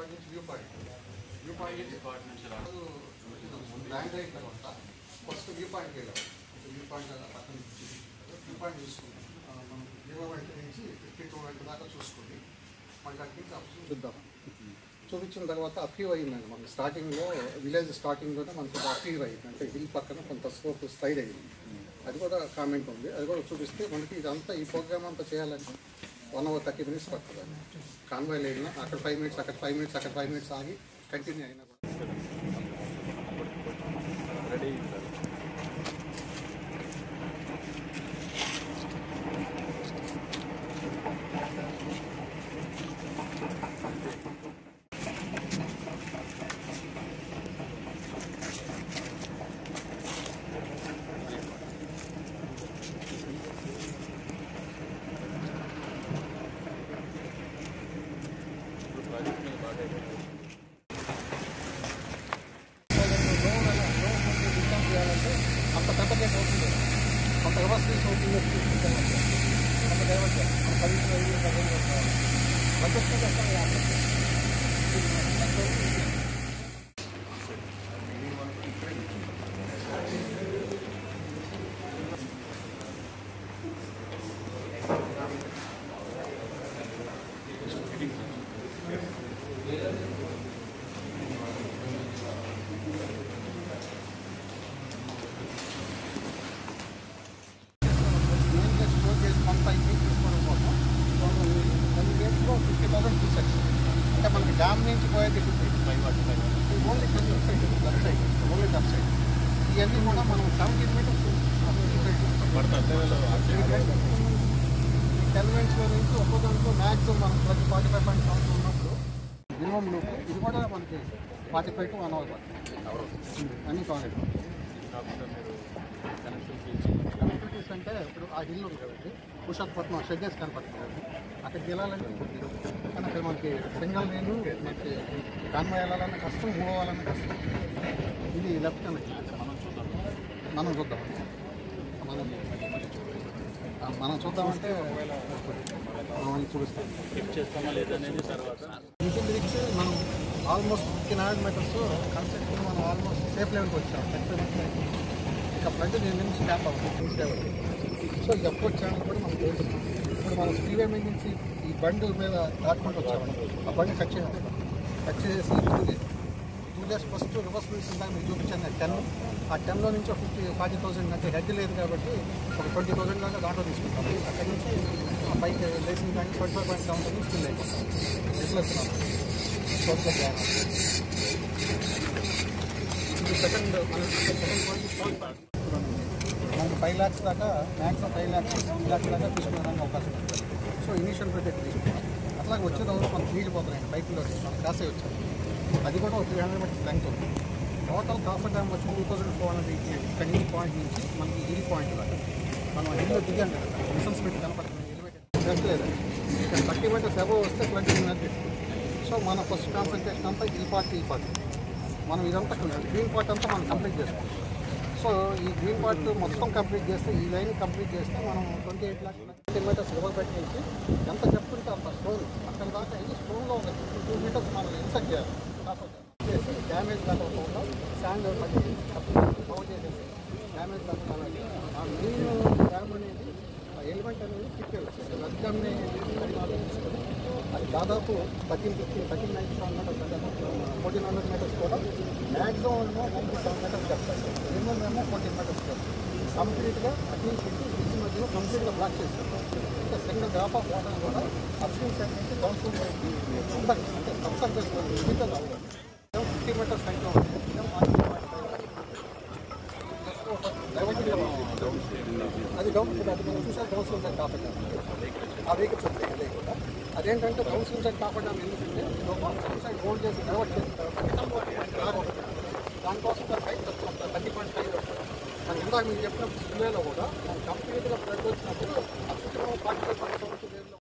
Point నుంచి view point view point నుంచి land అయిన తర్వాత ఫస్ట్ వ్యూ పాయింట్కి వెళ్ళాం వ్యూ పాయింట్ అలా పక్కన వ్యూ పాయింట్ చూసుకున్నాం ఆ, మనం జీవో వెంట నుంచి ఫిఫ్టీ టూ వెంట దాకా చూసుకొని మనకి అక్కడికి ఆప్షన్ చూద్దాం చూపించిన తర్వాత అప్రూవ్ అయ్యిందండి మనకి స్టార్టింగ్లో విలేజ్ స్టార్టింగ్లోనే మనకు అప్రూవ్ అయ్యింది అంటే హిల్ పక్కన కొంత స్కోప్ స్టైల్ అయ్యింది అది కూడా కామెంట్ ఉంది అది కూడా చూపిస్తే మనకి ఇదంతా ఈ ప్రోగ్రామ్ అంతా చేయాలంటే వన్ అవర్ థర్టీ మినిట్స్ పడుతుంది కాన్వాయ్ లైన్ అక్కడ ఫైవ్ మినిట్స్ అక్కడ ఫైవ్ మినిట్స్ అక్కడ ఫైవ్ మినిట్స్ ఆగి కంటిన్యూ అయినా కూడా రెడీ ఇప్పుడు ప్రాజెక్ట్ మీద బాగా అయిపోయింది. అంత పెద్ద కేసు అవుతుంది అంత వ్యవస్థ అవుతుంది అంత డైవర్ట్ మన పది ఐదు పదిహేను బడ్జెట్ మెయిన్గా స్టోర్ చేసి కొంత ఇది తీసుకోవడం కోసం వన్ డేస్లో ఫిఫ్టీ థౌసండ్ తీసేసి అంటే మనకి డ్యామ్ నుంచి పోయేది fifty five what five only ten side left side only left side ఇవన్నీ కూడా మనం సెవెంటీన్ మీటర్స్ పడతా అద్దెలో టెన్ మినిట్స్లో నుంచి ఒక్కో దాంట్లో మ్యాక్సిమం మనం ప్రతి ఫార్టీ ఫైవ్ పాయింట్ సెవెన్ ఉన్నప్పుడు మినిమం లూప్ ఇది కూడా మనకి forty five to one hour పడుతుంది అన్ని కావాలి కాకుండా మీరు కనెక్షన్ ఇచ్చి కనెక్టివిటీస్ అంటే ఇప్పుడు ఆ హిల్ ఉంది కదండి కుషాత్పట్నం షెడ్డెస్ కనపడుతుంది కదండి అక్కడికి వెళ్ళాలంటే ఇప్పుడు కానీ అక్కడ మనకి సింగల్ నేను మనకి కాన్వాయ్ వెళ్ళాలన్నా కష్టం మూవ్ అవ్వాలన్నా కష్టం ఇది లెఫ్ట్ కనెక్ట్ మనం చూద్దాం మనం చూద్దాం మనం ఆ, మనం చూద్దామంటే మనం చూపిస్తాం లిఫ్ట్ చేస్తామా లేదా అనేది తర్వాత ఇంజిన్ రిక్స్ మనం almost fifteen hundred meters construction మనం ఆల్మోస్ట్ సేఫ్ లెవెల్కి వచ్చాం ఇక ఫ్రంట్ దీని నుంచి స్టాప్ అవుతుంది లెవెల్ సో ఈ అప్రోచ్ ఛానల్ కూడా మనం తెలుస్తున్నాం ఇప్పుడు మనం స్పీవే మీద నుంచి ఈ బండి మీద దాటుకుంటూ వచ్చాము ఆ బండి కట్ చేయాలి కట్ చేసేసి two two days first reverse wheels ఇందాక మీకు చూపించాను టెన్ ఆ టెన్లో నుంచి ఒక ఫిఫ్టీ ఫార్టీ థౌసండ్ అంటే హెడ్ లేదు కాబట్టి ఒక ట్వంటీ థౌసండ్ దాకా దాంట్లో తీసుకుంటాం అక్కడి నుంచి ఆ పైకి లేసిన కానీ twenty five point seven thousand skill అయిపోతాం ఎట్లా వస్తున్నాం సోషల్ బ్యాన్ ఇది సెకండ్ సెకండ్ పాయింట్ మనకు ఫైవ్ ల్యాక్స్ దాకా maximum five lakhs six lakhs దాకా తీసుకునేదానికి అవకాశం ఉంటుంది సో ఇనీషియల్ బడ్జెట్ తీసుకుంటాం అట్లాగే వచ్చేటప్పుడు మనకు మిగిలిపోతున్నాయి బైక్లో మనకు కాసే వచ్చాయి అది కూడా ఒక త్రీ హండ్రెడ్ మీటర్స్ లెంగ్త్ ఉంది టోటల్ కాఫర్ డ్యామ్ వచ్చి టూ థౌసండ్ ఫోర్ హండ్రెడ్ ఇక్కడ ఈ పాయింట్ నుంచి మనకి హిల్ పాయింట్ దాకా మనం హిల్లో దిగాం కదా మిషన్స్ పెట్టి కనపడుతుంది ఎలివేటెడ్ లేదండి ఇక్కడ థర్టీ మీటర్స్ అబవ్ వస్తే ఫ్లడ్ ఉన్నది సో మన ఫస్ట్ కాన్సన్ట్రేషన్ అంతా ఈ పార్ట్ ఈ పార్ట్ మనం ఇదంతా గ్రీన్ పార్ట్ అంతా మనం కంప్లీట్ చేసుకుంటాం సో ఈ గ్రీన్ పార్ట్ మొత్తం కంప్లీట్ చేస్తే ఈ లైన్ కంప్లీట్ చేస్తే మనం twenty eight lakh twenty meters river bed నుంచి ఎంత చెప్పుకుంటే అంత స్టోన్ అక్కడ దాకా వెళ్ళి స్టోన్లో ఒక టూ మీటర్స్ మనం ఇన్సెక్ట్ చేయాలి కాకపోతే చేసి డ్యామేజ్ కాకుండా శాండ్ పట్టి కవర్ చేసేసి డ్యామేజ్ కాకుండా ఆ మెయిన్ డ్యామ్ అనేది ఆ ఎలిమెంట్ అనేది తిప్పేయాలి రద్దాన్ని పరిమాణం తీసుకొని అది దాదాపు thirteen fifteen thirteen ninety seven meters fourteen hundred meters కూడా మ్యాక్సిమం ఏమో నైంటీ సెవెన్ మీటర్స్ చెప్తారు మినిమం ఏమో ఫోర్టీన్ మీటర్స్ కంప్లీట్గా అటు నుంచి ఇటు బ్రిడ్జ్ మధ్యలో కంప్లీట్గా బ్లాక్ చేస్తారు ఇంకా సింగిల్ డ్రాప్ ఆఫ్ వాటర్ కూడా అప్స్ట్రీమ్ సైడ్ నుంచి డౌన్ స్ట్రీమ్ సైడ్కి అందరికి అంటే సబ్సర్ఫేస్ మీటర్ అవ్వాలి ఫిఫ్టీ మీటర్స్ హైట్లో అది డౌన్ అది మనం చూసాం డౌన్ స్ట్రీమ్ సైడ్ కాపాడు ఆ వెహికల్స్ వచ్చాయి లేకుండా అదేంటంటే డౌన్ స్ట్రీమ్ సైడ్ కాపాడు ఎందుకంటే స్ట్రీమ్ సైడ్ హోల్డ్ చేసి డైవర్ట్ చేసిన తర్వాత రిటర్న్ వాటర్ రాకూడదు దానికోసం హైట్ తక్కువ ఉంటుంది థర్టీ పాయింట్ ఫైవ్ మన ఇందాక మీకు చెప్పినప్పుడు స్కూల్లో కూడా మనం కంప్లీట్గా ఫ్లడ్ వచ్చినప్పుడు అప్పుడు ఫార్టీ ఫైవ్